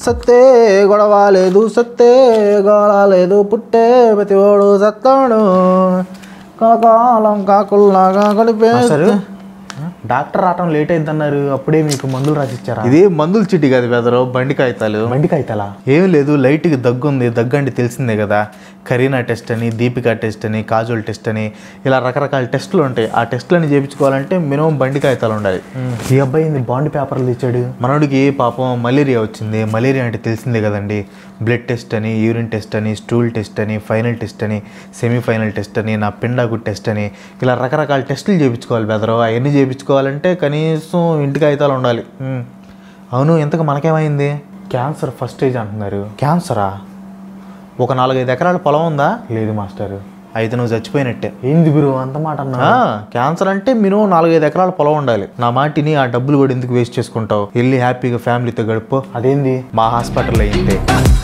సత్తే గొడవ లేదు సత్తే గొడవ లేదు పుట్టే ప్రతివాడు సత్తాడు కలకాలం కాకుల్లాగా కలిపే సరే డాక్టర్ రావటం లేట్ అయిందన్నారు అప్పుడే మీకు మందులు రాసిచ్చారా ఇది మందుల చిట్టి కాదు బెదరు బండి కాగితాలు బండి కాగితాలా ఏం లేదు లైట్గా దగ్గు ఉంది దగ్గు అంటే తెలిసిందే కదా కరీనా టెస్ట్ అని దీపికా టెస్ట్ అని కాజోల్ టెస్ట్ అని ఇలా రకరకాల టెస్టులు ఉంటాయి ఆ టెస్టులని చేయించుకోవాలంటే మినిమం బండి కాగితాలు ఉండాలి ఈ అబ్బాయి ఏంది బాండ్ పేపర్లు ఇచ్చాడు మనోడికి పాపం మలేరియా వచ్చింది మలేరియా అంటే తెలిసిందే కదండి బ్లడ్ టెస్ట్ అని యూరిన్ టెస్ట్ అని స్టూల్ టెస్ట్ అని ఫైనల్ టెస్ట్ అని సెమీఫైనల్ టెస్ట్ అని నా పిండాకు టెస్ట్ అని ఇలా రకరకాల టెస్టులు చేయించుకోవాలి బెదరు అవన్నీ చేయించుకోవాలంటే కనీసం ఇంటికి కాగితాలు ఉండాలి ఉమ్. అవును ఇంతకు మనకేమైంది క్యాన్సర్ ఫస్ట్ స్టేజ్ అంటున్నారు క్యాన్సరా ఒక నాలుగైదు ఎకరాల పొలం ఉందా లేదు మాస్టర్ అయితే నువ్వు చచ్చిపోయినట్టే ఏంది గురు అంత మాట అన్నా ఆ, క్యాన్సర్ అంటే మినిమం నాలుగైదు ఎకరాల పొలం ఉండాలి నా మాటిని ఆ డబ్బులు కూడా ఎందుకు వేస్ట్ చేసుకుంటావు వెళ్ళి హ్యాపీగా ఫ్యామిలీతో గడుపు అదేంది మా హాస్పిటల్లో అయితే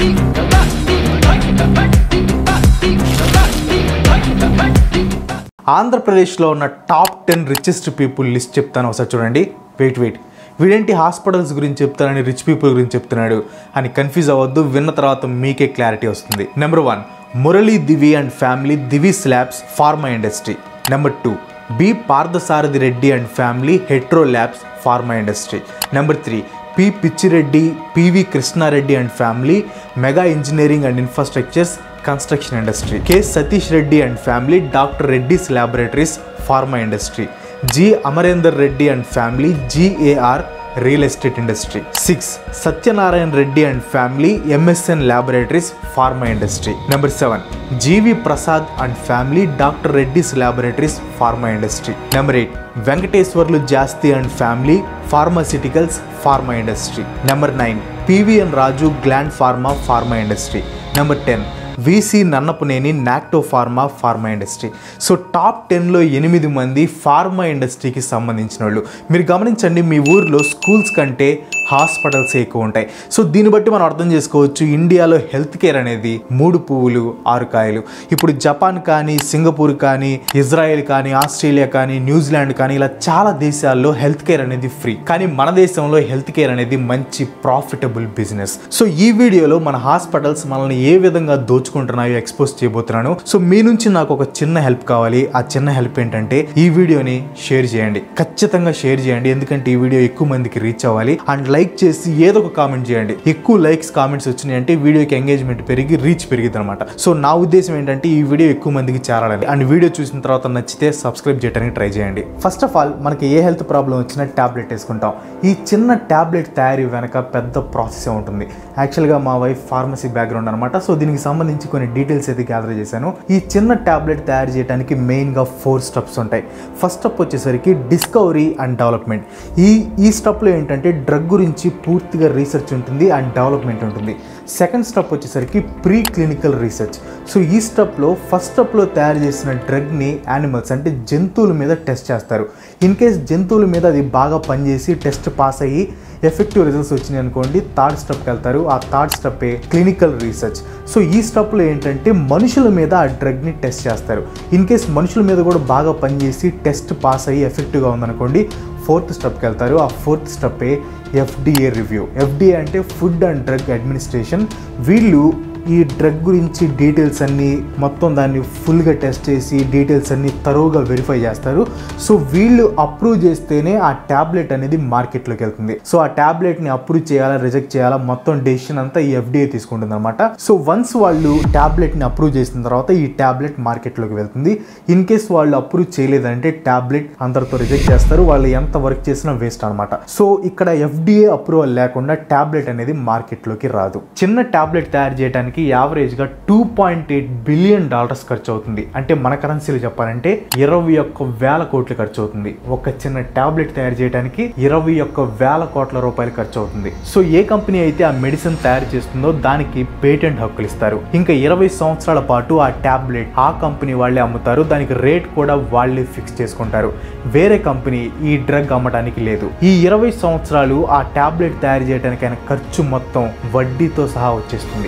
ఆంధ్రప్రదేశ్లో ఉన్న top ten richest people list చెప్తాను ఒకసారి చూడండి వెయిట్ వెయిట్ వీడేంటి హాస్పిటల్స్ గురించి చెప్తానని రిచ్ పీపుల్ గురించి చెప్తున్నాడు అని కన్ఫ్యూజ్ అవ్వద్దు విన్న తర్వాత మీకే క్లారిటీ వస్తుంది number one Murali Divi and family Divi labs pharma industry number two B Parthasarathi Reddy and family Hetero labs pharma industry number three P Pitchireddy PV Krishnareddy and family Mega engineering and infrastructures construction industry K Satish Reddy and family doctor Reddy's laboratories pharma industry G Amarender Reddy and family GAR real estate industry six Satyanarayana Reddy and family MSN laboratories pharma industry number seven G V Prasad and family doctor Reddy's laboratories pharma industry number eight Venkateswarlu Jasti and family pharmaceuticals pharma industry number nine PVN Raju Gland pharma pharma industry number ten VC Nannapaneni నాక్టో pharma pharma industry so top టెన్లో ఎనిమిది మంది pharma ఇండస్ట్రీకి సంబంధించిన వాళ్ళు మీరు గమనించండి మీ ఊర్లో స్కూల్స్ కంటే హాస్పిటల్స్ ఎక్కువ ఉంటాయి సో దీన్ని బట్టి మనం అర్థం చేసుకోవచ్చు ఇండియాలో హెల్త్ కేర్ అనేది మూడు పువ్వులు ఆరు కాయలు ఇప్పుడు జపాన్ కానీ సింగపూర్ కానీ ఇజ్రాయెల్ కానీ ఆస్ట్రేలియా కానీ న్యూజిలాండ్ కానీ ఇలా చాలా దేశాల్లో హెల్త్ కేర్ అనేది ఫ్రీ కానీ మన దేశంలో హెల్త్ కేర్ అనేది మంచి ప్రాఫిటబుల్ బిజినెస్ సో ఈ వీడియోలో మన హాస్పిటల్స్ మనల్ని ఏ విధంగా దోచుకుంటున్నాయో ఎక్స్పోజ్ చేయబోతున్నాను సో మీ నుంచి నాకు ఒక చిన్న హెల్ప్ కావాలి ఆ చిన్న హెల్ప్ ఏంటంటే ఈ వీడియోని షేర్ చేయండి ఖచ్చితంగా షేర్ చేయండి ఎందుకంటే ఈ వీడియో ఎక్కువ మందికి రీచ్ అవ్వాలి అండ్ లైక్ చేసి ఏదో ఒక కామెంట్ చేయండి ఎక్కువ లైక్స్ కామెంట్స్ వచ్చినాయంటే వీడియోకి ఎంగేజ్మెంట్ పెరిగి రీచ్ పెరిగింది అనమాట సో నా ఉద్దేశం ఏంటంటే ఈ వీడియో ఎక్కువ మందికి చేరాలని అండ్ వీడియో చూసిన తర్వాత నచ్చితే సబ్స్క్రైబ్ చేయడానికి ట్రై చేయండి ఫస్ట్ ఆఫ్ ఆల్ మనకి ఏ హెల్త్ ప్రాబ్లం వచ్చినా ట్యాబ్లెట్ వేసుకుంటాం ఈ చిన్న ట్యాబ్లెట్ తయారీ వెనక పెద్ద ప్రాసెస్ ఉంటుంది యాక్చువల్గా మా వైఫ్ ఫార్మసీ బ్యాక్గ్రౌండ్ అనమాట సో దీనికి సంబంధించి కొన్ని డీటెయిల్స్ అయితే గ్యాదర్ చేశాను ఈ చిన్న ట్యాబ్లెట్ తయారు చేయడానికి మెయిన్గా ఫోర్ స్టెప్స్ ఉంటాయి ఫస్ట్ స్టెప్ వచ్చేసరికి డిస్కవరీ అండ్ డెవలప్మెంట్ ఈ ఈ స్టెప్లో ఏంటంటే డ్రగ్ గురించి పూర్తిగా రీసెర్చ్ ఉంటుంది అండ్ డెవలప్మెంట్ ఉంటుంది సెకండ్ స్టెప్ వచ్చేసరికి ప్రీ క్లినికల్ రీసెర్చ్ సో ఈ స్టెప్లో ఫస్ట్ స్టెప్లో తయారు చేసిన డ్రగ్ని యానిమల్స్ అంటే జంతువుల మీద టెస్ట్ చేస్తారు ఇన్ కేస్ జంతువుల మీద అది బాగా పనిచేసి టెస్ట్ పాస్ అయ్యి ఎఫెక్టివ్ రిజల్ట్స్ వచ్చినాయి అనుకోండి థర్డ్ స్టెప్కి వెళ్తారు ఆ థర్డ్ స్టెప్పే క్లినికల్ రీసెర్చ్ సో ఈ స్టెప్లో ఏంటంటే మనుషుల మీద ఆ డ్రగ్ని టెస్ట్ చేస్తారు ఇన్ కేస్ మనుషుల మీద కూడా బాగా పనిచేసి టెస్ట్ పాస్ అయ్యి ఎఫెక్టివ్గా ఉందనుకోండి ఫోర్త్ స్టెప్కి వెళ్తారు ఆ ఫోర్త్ స్టెప్పే ఎఫ్డిఏ రివ్యూ ఎఫ్డిఏ అంటే ఫుడ్ అండ్ డ్రగ్ అడ్మినిస్ట్రేషన్ వీళ్ళు ఈ డ్రగ్ గురించి డీటెయిల్స్ అన్నీ మొత్తం దాన్ని ఫుల్గా టెస్ట్ చేసి డీటెయిల్స్ అన్నీ తరువుగా వెరిఫై చేస్తారు సో వీళ్ళు అప్రూవ్ చేస్తేనే ఆ ట్యాబ్లెట్ అనేది మార్కెట్లోకి వెళ్తుంది సో ఆ ట్యాబ్లెట్ని అప్రూవ్ చేయాలా రిజెక్ట్ చేయాలా మొత్తం డెసిషన్ అంతా ఈ ఎఫ్డిఏ తీసుకుంటుంది అనమాట సో వన్స్ వాళ్ళు ట్యాబ్లెట్ని అప్రూవ్ చేసిన తర్వాత ఈ ట్యాబ్లెట్ మార్కెట్లోకి వెళ్తుంది ఇన్ కేస్ వాళ్ళు అప్రూవ్ చేయలేదంటే ట్యాబ్లెట్ అందరితో రిజెక్ట్ చేస్తారు వాళ్ళు ఎంత వర్క్ చేసినా వేస్ట్ అనమాట సో ఇక్కడ ఎఫ్డిఏ అప్రూవల్ లేకుండా ట్యాబ్లెట్ అనేది మార్కెట్లోకి రాదు చిన్న ట్యాబ్లెట్ తయారు చేయడానికి యావరేజ్గా two point eight billion dollars ఖర్చు అవుతుంది అంటే మన కరెన్సీలో చెప్పాలంటే ఇరవై ఒక్క వేల కోట్లు ఖర్చు అవుతుంది ఒక చిన్న ట్యాబ్లెట్ తయారు చేయడానికి ఇరవై ఒక్క వేల కోట్ల రూపాయలు ఖర్చు అవుతుంది సో ఏ కంపెనీ అయితే ఆ మెడిసిన్ తయారు చేస్తుందో దానికి పేటెంట్ హక్కులు ఇస్తారు ఇంకా ఇరవై సంవత్సరాల పాటు ఆ ట్యాబ్లెట్ ఆ కంపెనీ వాళ్ళే అమ్ముతారు దానికి రేట్ కూడా వాళ్ళే ఫిక్స్ చేసుకుంటారు వేరే కంపెనీ ఈ డ్రగ్ అమ్మడానికి లేదు ఈ ఇరవై సంవత్సరాలు ఆ ట్యాబ్లెట్ తయారు చేయడానికి అయిన ఖర్చు మొత్తం వడ్డీతో సహా వచ్చేస్తుంది సో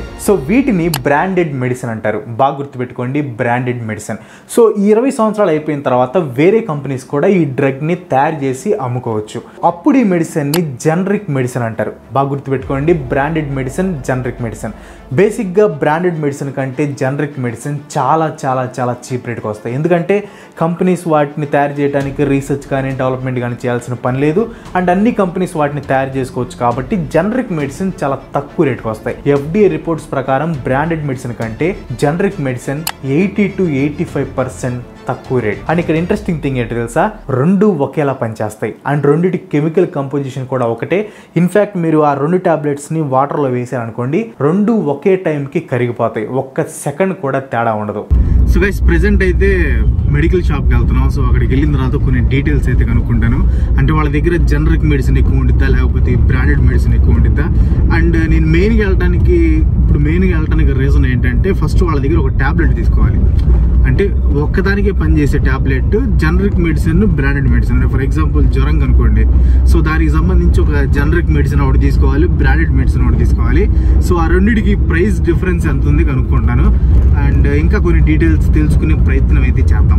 వీటిని బ్రాండెడ్ మెడిసిన్ అంటారు బాగా గుర్తుపెట్టుకోండి బ్రాండెడ్ మెడిసిన్ సో ఈ ఇరవై సంవత్సరాలు అయిపోయిన తర్వాత వేరే కంపెనీస్ కూడా ఈ డ్రగ్ని తయారు చేసి అమ్ముకోవచ్చు అప్పుడు ఈ మెడిసిన్ని జనరిక్ మెడిసిన్ అంటారు బాగా గుర్తుపెట్టుకోండి బ్రాండెడ్ మెడిసిన్ జనరిక్ మెడిసిన్ బేసిక్గా బ్రాండెడ్ మెడిసిన్ కంటే జనరిక్ మెడిసిన్ చాలా చాలా చాలా చీప్ రేట్కి వస్తాయి ఎందుకంటే కంపెనీస్ వాటిని తయారు చేయడానికి రీసెర్చ్ కానీ డెవలప్మెంట్ కానీ చేయాల్సిన పని లేదు అండ్ అన్ని కంపెనీస్ వాటిని తయారు చేసుకోవచ్చు కాబట్టి జనరిక్ మెడిసిన్ చాలా తక్కువ రేట్కి వస్తాయి ఎఫ్డిఏ రిపోర్ట్స్ ప్రకారం బ్రాండెడ్ మెడిసిన్ కంటే generic medicine eighty to eighty five percent తక్కువ రేట్ అండ్ ఇక్కడ ఇంట్రెస్టింగ్ థింగ్ ఏంటి తెలుసా రెండు ఒకేలా పనిచేస్తాయి అండ్ రెండిటి కెమికల్ కంపోజిషన్ కూడా ఒకటే ఇన్ఫ్యాక్ట్ మీరు ఆ రెండు టాబ్లెట్స్ని వాటర్లో వేసారనుకోండి రెండు ఒకే టైంకి కరిగిపోతాయి ఒక్క సెకండ్ కూడా తేడా ఉండదు సో గైస్ ప్రెసెంట్ అయితే మెడికల్ షాప్కి వెళ్తున్నాం సో అక్కడికి వెళ్ళిన తర్వాత కొన్ని డీటెయిల్స్ అయితే కనుక్కుంటాను అంటే వాళ్ళ దగ్గర జనరిక్ మెడిసిన్ ఎక్కువ ఉండిద్దా లేకపోతే బ్రాండెడ్ మెడిసిన్ ఎక్కువ ఉండిద్దా అండ్ నేను మెయిన్గా వెళ్ళడానికి ఇప్పుడు మెయిన్గా వెళ్ళడానికి రీజన్ ఏంటంటే ఫస్ట్ వాళ్ళ దగ్గర ఒక ట్యాబ్లెట్ తీసుకోవాలి అంటే ఒక్కదానికే పనిచేసే tablet generic medicine branded medicine అంటే ఫర్ ఎగ్జాంపుల్ జ్వరం కనుకోండి సో దానికి సంబంధించి ఒక జనరిక్ మెడిసిన్ ఒకటి తీసుకోవాలి బ్రాండెడ్ మెడిసిన్ ఒకటి తీసుకోవాలి సో ఆ రెండింటికి ప్రైస్ డిఫరెన్స్ ఎంత ఉంది కనుక్కుంటాను అండ్ ఇంకా కొన్ని డీటెయిల్స్ తెలుసుకునే ప్రయత్నం అయితే చేద్దాం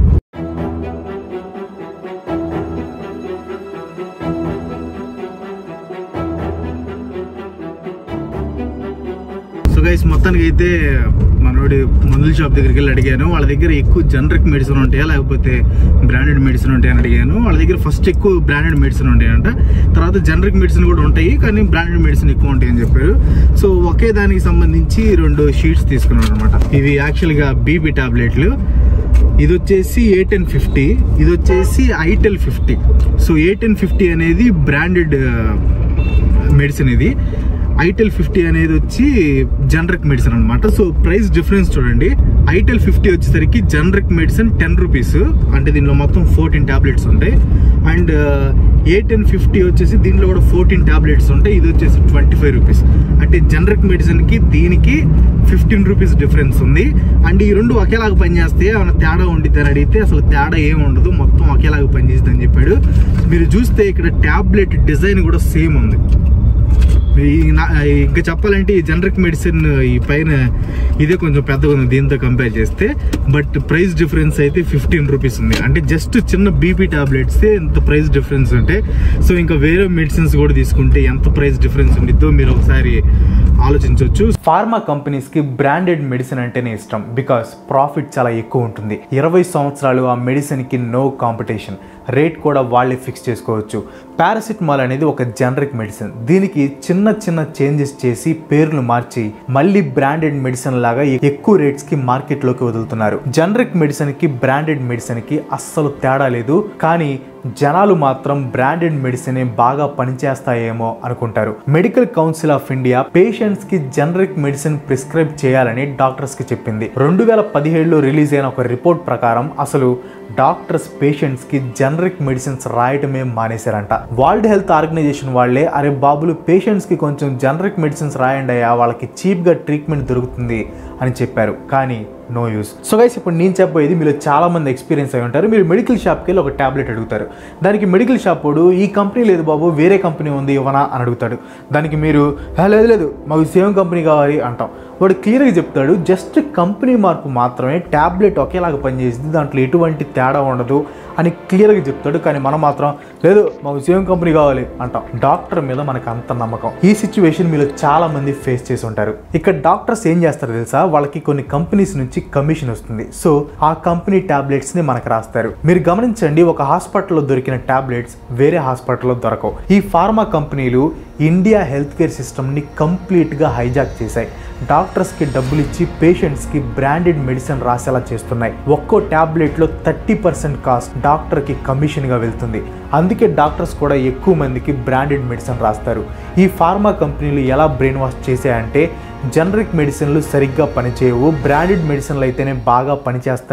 సో గైస్ మొత్తానికి అయితే మనోడి మందుల షాప్ దగ్గరికి వెళ్ళి అడిగాను వాళ్ళ దగ్గర ఎక్కువ జనరిక్ మెడిసిన్ ఉంటాయా లేకపోతే బ్రాండెడ్ మెడిసిన్ ఉంటాయని అడిగాను వాళ్ళ దగ్గర ఫస్ట్ ఎక్కువ బ్రాండెడ్ మెడిసిన్ ఉంటాయంట తర్వాత జనరిక్ మెడిసిన్ కూడా ఉంటాయి కానీ బ్రాండెడ్ మెడిసిన్ ఎక్కువ ఉంటాయని చెప్పారు సో ఒకే దానికి సంబంధించి రెండు షీట్స్ తీసుకున్నాను అనమాట ఇవి యాక్చువల్గా బీపీ టాబ్లెట్లు ఇది వచ్చేసి ఏ టెన్ ఫిఫ్టీ ఇది వచ్చేసి ఐటెల్ fifty so Aten fifty అనేది బ్రాండెడ్ మెడిసిన్ ఇది ఐటెల్ ఫిఫ్టీ అనేది వచ్చి జనరిక్ మెడిసిన్ అనమాట సో ప్రైస్ డిఫరెన్స్ చూడండి ఐటెల్ ఫిఫ్టీ వచ్చేసరికి జనరిక్ మెడిసిన్ టెన్ రూపీస్ అంటే దీనిలో మొత్తం ఫోర్టీన్ టాబ్లెట్స్ ఉంటాయి అండ్ ఏ టెన్ ఫిఫ్టీ వచ్చేసి దీంట్లో కూడా ఫోర్టీన్ టాబ్లెట్స్ ఉంటాయి ఇది వచ్చేసి ట్వంటీ ఫైవ్ రూపీస్ అంటే జనరిక్ మెడిసిన్కి దీనికి ఫిఫ్టీన్ రూపీస్ డిఫరెన్స్ ఉంది అండ్ ఈ రెండు ఒకేలాగా పనిచేస్తే ఏమైనా తేడా ఉండిద్ది అని అడిగితే అసలు తేడా ఏమి ఉండదు మొత్తం ఒకేలాగా పనిచేస్తుంది అని చెప్పాడు మీరు చూస్తే ఇక్కడ ట్యాబ్లెట్ డిజైన్ కూడా సేమ్ ఉంది ఈ నా- ఇంకా చెప్పాలంటే ఈ జనరిక్ మెడిసిన్ ఈ పైన ఇదే కొంచెం పెద్దగా ఉంది దీంతో కంపేర్ చేస్తే బట్ ప్రైస్ డిఫరెన్స్ అయితే ఫిఫ్టీన్ రూపీస్ ఉంది అంటే జస్ట్ చిన్న బీపీ టాబ్లెట్స్ ఎంత ప్రైస్ డిఫరెన్స్ ఉంటే సో ఇంకా వేరే మెడిసిన్స్ కూడా తీసుకుంటే ఎంత ప్రైస్ డిఫరెన్స్ ఉండిద్దో మీరు ఒకసారి ఆలోచించవచ్చు ఫార్మా కంపెనీస్కి బ్రాండెడ్ మెడిసిన్ అంటేనే ఇష్టం బికాస్ ప్రాఫిట్ చాలా ఎక్కువ ఉంటుంది ఇరవై సంవత్సరాలు ఆ మెడిసిన్కి నో కాంపిటీషన్ రేట్ కూడా వాళ్ళే ఫిక్స్ చేసుకోవచ్చు పారాసిటమాల్ అనేది ఒక జనరిక్ మెడిసిన్ దీనికి చిన్న చిన్న చేంజెస్ చేసి పేర్లు మార్చి మళ్ళీ బ్రాండెడ్ మెడిసిన్ లాగా ఎక్కువ రేట్స్కి మార్కెట్లోకి వదులుతున్నారు జనరిక్ మెడిసిన్కి బ్రాండెడ్ మెడిసిన్కి అస్సలు తేడా లేదు కానీ జనాలు మాత్రం బ్రాండెడ్ మెడిసిన్ బాగా పనిచేస్తాయేమో అనుకుంటారు Medical Council of India patients కి జనరిక్ మెడిసిన్ ప్రిస్క్రైబ్ చేయాలని డాక్టర్స్ కి చెప్పింది రెండు వేల పదిహేడులో రిలీజ్ అయిన ఒక రిపోర్ట్ ప్రకారం అసలు డాక్టర్స్ పేషెంట్స్ కి జనరిక్ మెడిసిన్స్ రాయటమే మానేశారంట వరల్డ్ హెల్త్ ఆర్గనైజేషన్ వాళ్ళే అరే బాబులు పేషెంట్స్ కి కొంచెం జనరిక్ మెడిసిన్స్ రాయండి అయ్యా వాళ్ళకి చీప్ గా ట్రీట్మెంట్ దొరుకుతుంది అని చెప్పారు కానీ నో యూస్ సో గైస్ ఇప్పుడు నేను చెప్పబోయేది మీరు చాలా మంది ఎక్స్పీరియన్స్ అయి ఉంటారు మీరు మెడికల్ షాప్కి వెళ్ళి ఒక ట్యాబ్లెట్ అడుగుతారు దానికి మెడికల్ షాప్ వాడు ఈ కంపెనీ లేదు బాబు వేరే కంపెనీ ఉంది ఇవ్వనా అని అడుగుతాడు దానికి మీరు "ఆ, లేదు లేదు మాకు సేమ్ కంపెనీ కావాలి అంటాం వాడు క్లియర్గా చెప్తాడు జస్ట్ కంపెనీ మార్పు మాత్రమే ట్యాబ్లెట్ ఒకేలాగా పనిచేసింది దాంట్లో ఎటువంటి తేడా ఉండదు అని క్లియర్గా చెప్తాడు కానీ మనం మాత్రం లేదు మాకు సేమ్ కంపెనీ కావాలి అంటాం డాక్టర్ మీద మనకు అంత నమ్మకం ఈ సిచ్యువేషన్ మీరు చాలా మంది ఫేస్ చేసి ఉంటారు ఇక్కడ డాక్టర్స్ ఏం చేస్తారు తెలుసా వాళ్ళకి కొన్ని కంపెనీస్ నుంచి కమిషన్ వస్తుంది సో ఆ కంపెనీ టాబ్లెట్స్ ని మనకు రాస్తారు మీరు గమనించండి ఒక హాస్పిటల్లో దొరికిన టాబ్లెట్స్ వేరే హాస్పిటల్లో దొరకవు ఈ ఫార్మా కంపెనీలు ఇండియా హెల్త్ కేర్ సిస్టమ్ని కంప్లీట్గా హైజాక్ చేశాయి డాక్టర్స్కి డబ్బులు ఇచ్చి పేషెంట్స్కి బ్రాండెడ్ మెడిసిన్ రాసేలా చేస్తున్నాయి ఒక్కో ట్యాబ్లెట్లో థర్టీ పర్సెంట్ కాస్ట్ డాక్టర్కి కమిషన్గా వెళ్తుంది అందుకే డాక్టర్స్ కూడా ఎక్కువ మందికి బ్రాండెడ్ మెడిసిన్ రాస్తారు ఈ ఫార్మా కంపెనీలు ఎలా బ్రెయిన్ వాష్ చేసాయంటే జనరిక్ మెడిసిన్లు సరిగ్గా పనిచేయవు బ్రాండెడ్ మెడిసిన్లు అయితేనే బాగా పనిచేస్తాయి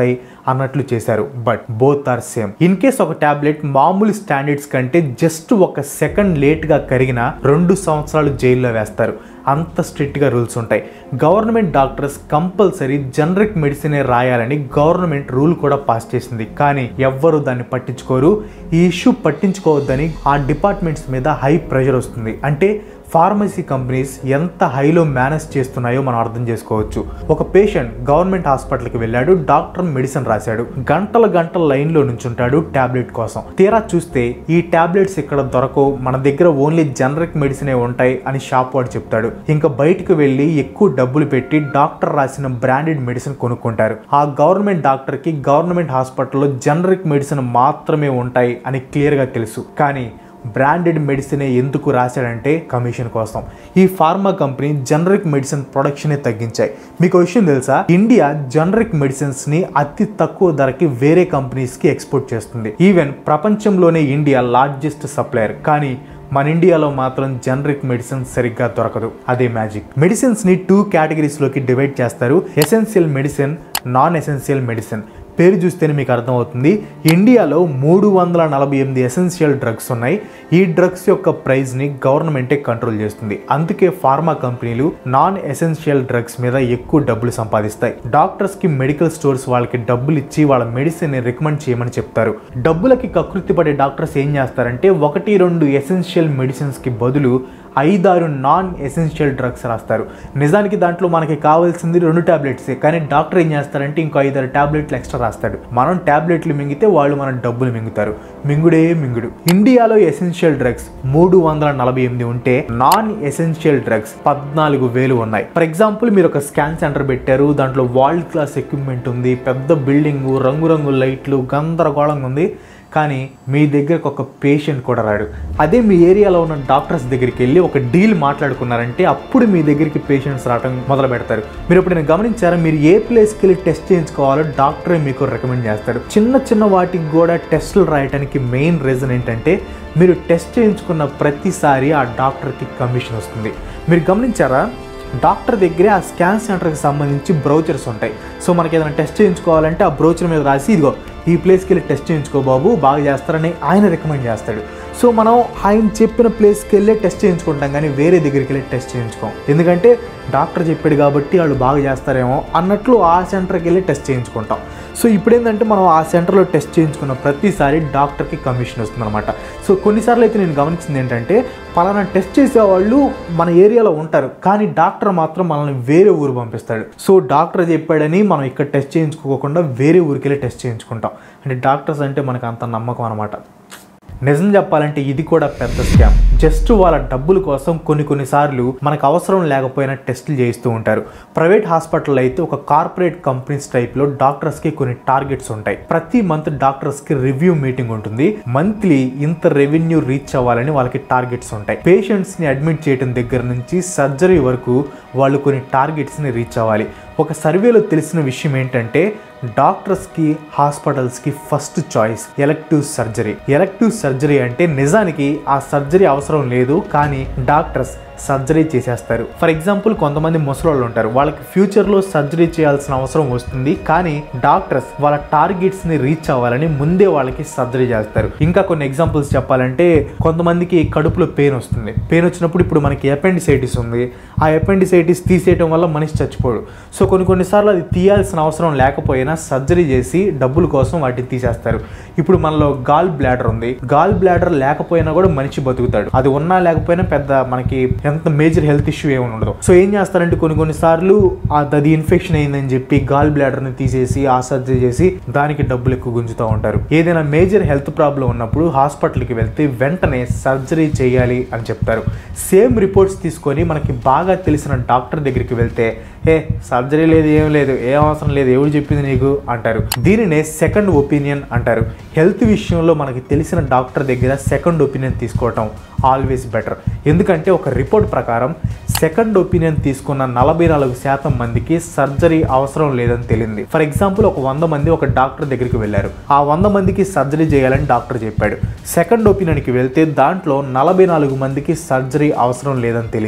అన్నట్లు చేశారు but both are same in case ఒక టాబ్లెట్ మామూలు స్టాండర్డ్స్ కంటే జస్ట్ ఒక సెకండ్ లేట్ గా కరిగిన రెండు సంవత్సరాలు జైల్లో వేస్తారు అంత స్ట్రిక్ట్గా రూల్స్ ఉంటాయి గవర్నమెంట్ డాక్టర్స్ కంపల్సరీ జనరిక్ మెడిసినే రాయాలని గవర్నమెంట్ రూల్ కూడా పాస్ చేసింది కానీ ఎవ్వరు దాన్ని పట్టించుకోరు ఈ ఇష్యూ పట్టించుకోవద్దని ఆ డిపార్ట్మెంట్స్ మీద హై ప్రెషర్ వస్తుంది అంటే ఫార్మసీ కంపెనీస్ ఎంత హైలో మేనేజ్ చేస్తున్నాయో మనం అర్థం చేసుకోవచ్చు ఒక పేషెంట్ గవర్నమెంట్ హాస్పిటల్కి వెళ్ళాడు డాక్టర్ మెడిసిన్ రాశాడు గంటల గంటల లైన్లో నుంచుంటాడు టాబ్లెట్ కోసం తీరా చూస్తే ఈ టాబ్లెట్స్ ఇక్కడ దొరకవు మన దగ్గర ఓన్లీ జనరిక్ మెడిసినే ఉంటాయి అని షాప్ వాడు చెప్తాడు ఇంకా బయటకు వెళ్ళి ఎక్కువ డబ్బులు పెట్టి డాక్టర్ రాసిన బ్రాండెడ్ మెడిసిన్ కొనుక్కుంటారు ఆ గవర్నమెంట్ డాక్టర్కి గవర్నమెంట్ హాస్పిటల్లో జనరిక్ మెడిసిన్ మాత్రమే ఉంటాయి అని క్లియర్గా తెలుసు కానీ బ్రాండెడ్ మెడిసినే ఎందుకు రాశాడంటే కమిషన్ కోసం ఈ ఫార్మా కంపెనీ జనరిక్ మెడిసిన్ ప్రొడక్షనే తగ్గించాయి మీకు ఒక విషయం తెలుసా ఇండియా జనరిక్ మెడిసిన్స్ ని అతి తక్కువ ధరకి వేరే కంపెనీస్ కి ఎక్స్పోర్ట్ చేస్తుంది ఈవెన్ ప్రపంచంలోనే ఇండియా లార్జెస్ట్ సప్లయర్ కానీ మన ఇండియాలో మాత్రం జనరిక్ మెడిసిన్ సరిగ్గా దొరకదు అదే మ్యాజిక్ మెడిసిన్స్ ని టూ కేటగిరీస్ లోకి డివైడ్ చేస్తారు essential medicine non essential medicine పేరు చూస్తేనే మీకు అర్థమవుతుంది ఇండియాలో మూడు వందల నలభై ఎనిమిది ఎసెన్షియల్ డ్రగ్స్ ఉన్నాయి ఈ డ్రగ్స్ యొక్క ప్రైస్ని గవర్నమెంటే కంట్రోల్ చేస్తుంది అందుకే ఫార్మా కంపెనీలు నాన్ ఎసెన్షియల్ డ్రగ్స్ మీద ఎక్కువ డబ్బులు సంపాదిస్తాయి డాక్టర్స్కి మెడికల్ స్టోర్స్ వాళ్ళకి డబ్బులు ఇచ్చి వాళ్ళ మెడిసిన్ని రికమెండ్ చేయమని చెప్తారు డబ్బులకి కకృతి పడే డాక్టర్స్ ఏం చేస్తారంటే ఒకటి రెండు ఎసెన్షియల్ మెడిసిన్స్కి బదులు ఐదారు నాన్ ఎసెన్షియల్ డ్రగ్స్ రాస్తారు నిజానికి దాంట్లో మనకి కావాల్సింది రెండు టాబ్లెట్సే కానీ డాక్టర్ ఏం చేస్తారంటే ఇంకో ఐదారు టాబ్లెట్లు ఎక్స్ట్రా రాస్తాడు మనం టాబ్లెట్లు మింగితే వాళ్ళు మన డబ్బులు మింగుతారు మింగుడే మింగుడు ఇండియాలో ఎసెన్షియల్ డ్రగ్స్ మూడు వందల నలభై ఎనిమిది ఉంటే నాన్ ఎసెన్షియల్ డ్రగ్స్ పద్నాలుగు వేలు ఉన్నాయి ఫర్ ఎగ్జాంపుల్ మీరు ఒక స్కాన్ సెంటర్ పెట్టారు దాంట్లో వరల్డ్ క్లాస్ ఎక్విప్మెంట్ ఉంది పెద్ద బిల్డింగ్ రంగురంగు లైట్లు గందరగోళంగా ఉంది కానీ మీ దగ్గరకు ఒక పేషెంట్ కూడా రాడు అదే మీ ఏరియాలో ఉన్న డాక్టర్స్ దగ్గరికి వెళ్ళి ఒక డీల్ మాట్లాడుకున్నారంటే అప్పుడు మీ దగ్గరికి పేషెంట్స్ రావడం మొదలు పెడతారు మీరు ఇప్పుడు నేను గమనించారా మీరు ఏ ప్లేస్కి వెళ్ళి టెస్ట్ చేయించుకోవాలో డాక్టరే మీకు రికమెండ్ చేస్తాడు చిన్న చిన్న వాటికి కూడా టెస్టులు రాయడానికి మెయిన్ రీజన్ ఏంటంటే మీరు టెస్ట్ చేయించుకున్న ప్రతిసారి ఆ డాక్టర్కి కమిషన్ వస్తుంది మీరు గమనించారా డాక్టర్ దగ్గరే ఆ స్కాన్ సెంటర్కి సంబంధించి బ్రౌచర్స్ ఉంటాయి సో మనకి ఏదైనా టెస్ట్ చేయించుకోవాలంటే ఆ బ్రౌచర్ మీద రాసి ఇదిగో ఈ ప్లేస్కి వెళ్ళి టెస్ట్ చేయించుకో బాబు బాగా చేస్తారని ఆయన రికమెండ్ చేస్తాడు సో మనం ఆయన చెప్పిన ప్లేస్కి వెళ్ళి టెస్ట్ చేయించుకుంటాం కానీ వేరే దగ్గరికి వెళ్ళి టెస్ట్ చేయించుకోం ఎందుకంటే డాక్టర్ చెప్పాడు కాబట్టి వాళ్ళు బాగా చేస్తారేమో అన్నట్లు ఆ సెంటర్కి వెళ్ళి టెస్ట్ చేయించుకుంటాం సో ఇప్పుడు ఏంటంటే మనం ఆ సెంటర్లో టెస్ట్ చేయించుకున్న ప్రతిసారి డాక్టర్కి కమిషన్ వస్తుందన్నమాట సో కొన్నిసార్లు అయితే నేను గమనించింది ఏంటంటే పలానా టెస్ట్ చేసేవాళ్ళు మన ఏరియాలో ఉంటారు కానీ డాక్టర్ మాత్రం మనల్ని వేరే ఊరు పంపిస్తాడు సో డాక్టర్ చెప్పాడని మనం ఇక్కడ టెస్ట్ చేయించుకోకుండా వేరే ఊరికి వెళ్ళి టెస్ట్ చేయించుకుంటాం అంటే డాక్టర్స్ అంటే మనకు అంత నమ్మకం అనమాట నిజం చెప్పాలంటే ఇది కూడా పెద్ద స్కామ్ జస్ట్ వాళ్ళ డబ్బుల కోసం కొన్ని కొన్నిసార్లు మనకు అవసరం లేకపోయినా టెస్టులు చేయిస్తూ ఉంటారు ప్రైవేట్ హాస్పిటల్ అయితే ఒక కార్పొరేట్ కంపెనీస్ టైప్లో డాక్టర్స్కి కొన్ని టార్గెట్స్ ఉంటాయి ప్రతి మంత్ డాక్టర్స్కి రివ్యూ మీటింగ్ ఉంటుంది మంత్లీ ఇంత రెవెన్యూ రీచ్ అవ్వాలని వాళ్ళకి టార్గెట్స్ ఉంటాయి పేషెంట్స్ని అడ్మిట్ చేయడం దగ్గర నుంచి సర్జరీ వరకు వాళ్ళు కొన్ని టార్గెట్స్ని రీచ్ అవ్వాలి ఒక సర్వేలో తెలిసిన విషయం ఏంటంటే డాక్టర్స్కి హాస్పిటల్స్కి first choice elective surgery elective surgery అంటే నిజానికి ఆ సర్జరీ అవసరం లేదు కానీ డాక్టర్స్ సర్జరీ చేసేస్తారు ఫర్ ఎగ్జాంపుల్ కొంతమంది ముసలోళ్ళు ఉంటారు వాళ్ళకి ఫ్యూచర్లో సర్జరీ చేయాల్సిన అవసరం వస్తుంది కానీ డాక్టర్స్ వాళ్ళ టార్గెట్స్ని రీచ్ అవ్వాలని ముందే వాళ్ళకి సర్జరీ చేస్తారు ఇంకా కొన్ని ఎగ్జాంపుల్స్ చెప్పాలంటే కొంతమందికి కడుపులో పెయిన్ వస్తుంది పెయిన్ వచ్చినప్పుడు ఇప్పుడు మనకి ఎపెండిసైటిస్ ఉంది ఆ ఎపెండిసైటిస్ తీసేయడం వల్ల మనిషి చచ్చిపోడు సో కొన్ని కొన్నిసార్లు అది తీయాల్సిన అవసరం లేకపోయినా సర్జరీ చేసి డబ్బుల కోసం వాటిని తీసేస్తారు ఇప్పుడు మనలో గాల్ బ్లాడర్ ఉంది గాల్ బ్లాడర్ లేకపోయినా కూడా మనిషి బతుకుతాడు అది ఉన్నా లేకపోయినా పెద్ద మనకి ఎంత మేజర్ హెల్త్ ఇష్యూ ఏమి ఉండదు సో ఏం చేస్తారంటే కొన్ని కొన్నిసార్లు ఆ- అది ఇన్ఫెక్షన్ అయిందని చెప్పి గాల్ బ్లాడర్ ని తీసేసి ఆ సర్జరీ చేసి దానికి డబ్బులు ఎక్కువ గుంజుతూ ఉంటారు ఏదైనా మేజర్ హెల్త్ ప్రాబ్లం ఉన్నప్పుడు హాస్పిటల్కి వెళ్తే వెంటనే సర్జరీ చేయాలి అని చెప్తారు సేమ్ రిపోర్ట్స్ తీసుకొని మనకి బాగా తెలిసిన డాక్టర్ దగ్గరికి వెళ్తే ఏ సర్జరీ లేదు ఏం లేదు ఏం అవసరం లేదు ఎవరు చెప్పింది నీకు అంటారు దీనినే సెకండ్ ఒపీనియన్ అంటారు హెల్త్ విషయంలో మనకి తెలిసిన డాక్టర్ దగ్గర సెకండ్ ఒపీనియన్ తీసుకోవటం ఆల్వేస్ బెటర్ ఎందుకంటే ఒక రిపోర్ట్ ప్రకారం సెకండ్ ఒపీనియన్ తీసుకున్న నలభై నాలుగు శాతం మందికి సర్జరీ అవసరం లేదని తెలియంది ఫర్ ఎగ్జాంపుల్ ఒక వంద మంది ఒక డాక్టర్ దగ్గరికి వెళ్ళారు ఆ వంద మందికి సర్జరీ చేయాలని డాక్టర్ చెప్పాడు సెకండ్ ఒపీనియన్కి వెళ్తే దాంట్లో నలభై నాలుగు మందికి సర్జరీ అవసరం లేదని తెలియంది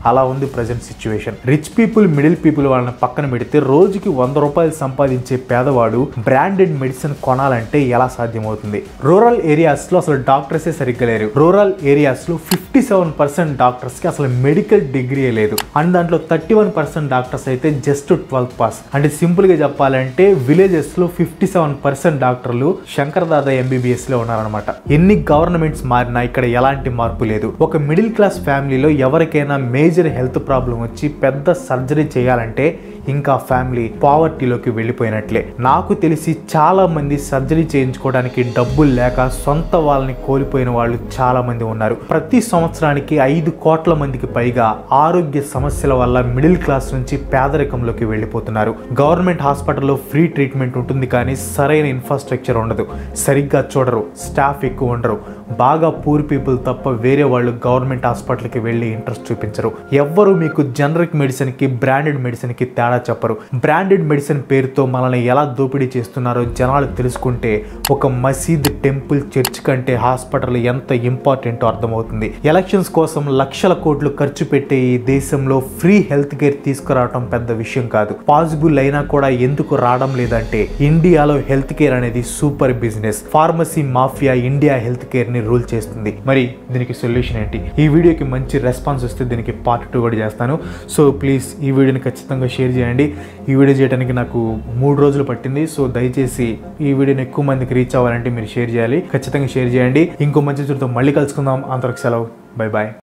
అలా ఉంది present situation rich people middle people వాళ్ళని పక్కన పెడితే రోజుకి వంద రూపాయలు సంపాదించే పేదవాడు బ్రాండెడ్ మెడిసిన్ కొనాలంటే ఎలా సాధ్యమవుతుంది రూరల్ ఏరియాస్ లో అసలు డాక్టర్సే సరిగ్గా లేరు రూరల్ ఏరియాస్ లో ఫిఫ్టీ సెవెన్ పర్సెంట్ డాక్టర్స్ కి అసలు మెడికల్ డిగ్రీ లేదు అండ్ దాంట్లో థర్టీ వన్ పర్సెంట్ డాక్టర్స్ అయితే జస్ట్ ట్వెల్త్ పాస్ అంటే సింపుల్ గా చెప్పాలంటే విలేజెస్ లో ఫిఫ్టీ సెవెన్ పర్సెంట్ డాక్టర్లు శంకర్ దాదా ఎంబీబీఎస్ లో ఉన్నారనమాట ఎన్ని గవర్నమెంట్స్ మారినా ఇక్కడ ఎలాంటి మార్పు లేదు ఒక మిడిల్ క్లాస్ ఫ్యామిలీలో ఎవరికైనా మేజర్ హెల్త్ ప్రాబ్లం వచ్చి పెద్ద సర్జరీ చేయాలంటే ఇంకా ఫ్యామిలీ పావర్టీలోకి వెళ్ళిపోయినట్లే నాకు తెలిసి చాలా మంది సర్జరీ చేయించుకోవడానికి డబ్బులు లేక సొంత వాళ్ళని కోల్పోయిన వాళ్ళు చాలా మంది ఉన్నారు ప్రతి సంవత్సరానికి ఐదు కోట్ల మందికి పైగా ఆరోగ్య సమస్యల వల్ల మిడిల్ క్లాస్ నుంచి పేదరికంలోకి వెళ్ళిపోతున్నారు గవర్నమెంట్ హాస్పిటల్లో ఫ్రీ ట్రీట్మెంట్ ఉంటుంది కానీ సరైన ఇన్ఫ్రాస్ట్రక్చర్ ఉండదు సరిగ్గా చూడరు స్టాఫ్ ఎక్కువ ఉండరు బాగా పూర్ పీపుల్ తప్ప వేరే వాళ్ళు గవర్నమెంట్ హాస్పిటల్కి వెళ్ళి ఇంట్రెస్ట్ చూపించరు ఎవ్వరు మీకు జనరిక్ మెడిసిన్కి బ్రాండెడ్ మెడిసిన్కి తేడా చెప్పరు బ్రాండెడ్ మెడిసిన్ పేరుతో మనల్ని ఎలా దోపిడీ చేస్తున్నారో జనాలు తెలుసుకుంటే ఒక మసీద్ టెంపుల్ చర్చ్ కంటే హాస్పిటల్ ఎంత ఇంపార్టెంటో అర్థమవుతుంది ఎలక్షన్స్ కోసం లక్షల కోట్లు ఖర్చు పెట్టే ఈ దేశంలో ఫ్రీ హెల్త్ కేర్ తీసుకురావడం పెద్ద విషయం కాదు పాసిబుల్ అయినా కూడా ఎందుకు రావడం లేదంటే ఇండియాలో హెల్త్ కేర్ అనేది super business pharmacy mafia India health care ని రూల్ చేస్తుంది మరి దీనికి సొల్యూషన్ ఏంటి ఈ వీడియోకి మంచి రెస్పాన్స్ వస్తే దీనికి పార్ట్ టూ కూడా చేస్తాను సో ప్లీజ్ ఈ వీడియోని ఖచ్చితంగా షేర్ చేయండి ఈ వీడియో చేయడానికి నాకు మూడు రోజులు పట్టింది సో దయచేసి ఈ వీడియోని ఎక్కువ మందికి రీచ్ అవ్వాలంటే మీరు షేర్ చేయాలి ఖచ్చితంగా షేర్ చేయండి ఇంకో మంచి చూడతో మళ్ళీ కలుసుకుందాం అంతవరకు సెలవు బై బాయ్